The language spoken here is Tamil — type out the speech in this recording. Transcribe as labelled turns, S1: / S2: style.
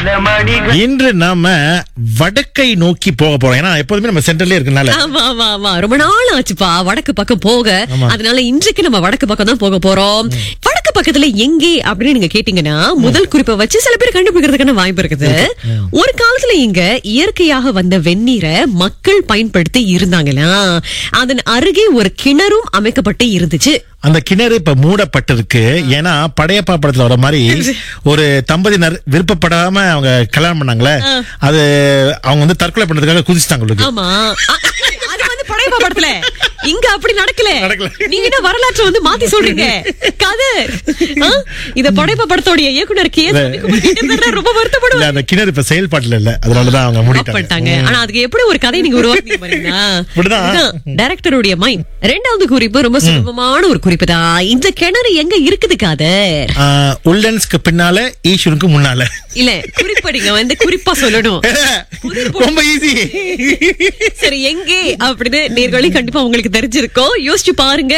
S1: இன்று நாம வடக்கை நோக்கி போக போறோம் ஏன்னா எப்போதுமே நம்ம சென்டர்லயே இருக்கனால
S2: ஆமா ஆமா ஆமா ரொம்ப நாள் ஆச்சுப்பா வடக்கு பக்கம் போக
S1: ஆமா.
S2: அதனால இன்றைக்கு நம்ம வடக்கு பக்கம் தான் போக போறோம் வடக்கு பக்கத்துல எங்கே அப்படின்னு நீங்க கேட்டீங்கன்னா முதல் குறிப்பை வச்சு சில பேர் கண்டுபிடிக்கிறதுக்கான வாய்ப்பு இருக்குது ஒரு காலத்துல இங்க இயற்கையாக வந்த வெந்நீரை மக்கள் பயன்படுத்தி இருந்தாங்களா அதன் அருகே ஒரு கிணறும் அமைக்கப்பட்டு இருந்துச்சு
S1: அந்த கிணறு இப்ப மூடப்பட்டிருக்கு ஏன்னா படையப்பா படத்துல வர மாதிரி ஒரு தம்பதியினர் விருப்பப்படாம அவங்க கல்யாணம் பண்ணாங்களே அது அவங்க வந்து தற்கொலை பண்றதுக்காக குதிச்சிட்டாங்க உங்களுக்கு
S2: ஆமா அ- அது வந்து படையப்பா படத்துல இங்க அப்படி நடக்கல
S1: நடக்கல.
S2: நீங்க என்ன வரலாற்றை வந்து மாத்தி சொல்றீங்க கதை ஆ? இத படையப்பா படத்தோடைய இயக்குனர் கே எஸ். ரவிக்குமார் கேட்டிருந்தாருன்னா ரொம்ப
S1: இல்ல
S2: வருத்தப்படுவார்
S1: அந்த கிணறு இப்ப செயல்பாட்டுல இல்ல அதனாலதான் அவங்க
S2: பண்ணிட்டாங்க
S1: மூடிட்டாங்க
S2: ஆனா அதுக்கு எப்படி ஒரு கதை நீங்க உருவாக்குனீங்க பாருங்களா
S1: இப்படிதான்.
S2: இதுதான் டைரக்டருடைய மைண்ட் ரெண்டாவது குறிப்பு ரொம்ப சுலபமான ஒரு குறிப்பு தான் இந்த கிணறு எங்க இருக்குது காதர்
S1: ஆஹ், உல்லன்ஸ்க்கு பின்னால ஈஸ்வருக்கு முன்னால
S2: இல்ல குறிப்படிங்க வந்து குறிப்பா சொல்லணும்
S1: ரொம்ப ஈஸி
S2: சரி எங்கே அப்படின்னு நேர்களே கண்டிப்பா உங்களுக்கு தெரிஞ்சிருக்கோம் யோசிச்சு பாருங்க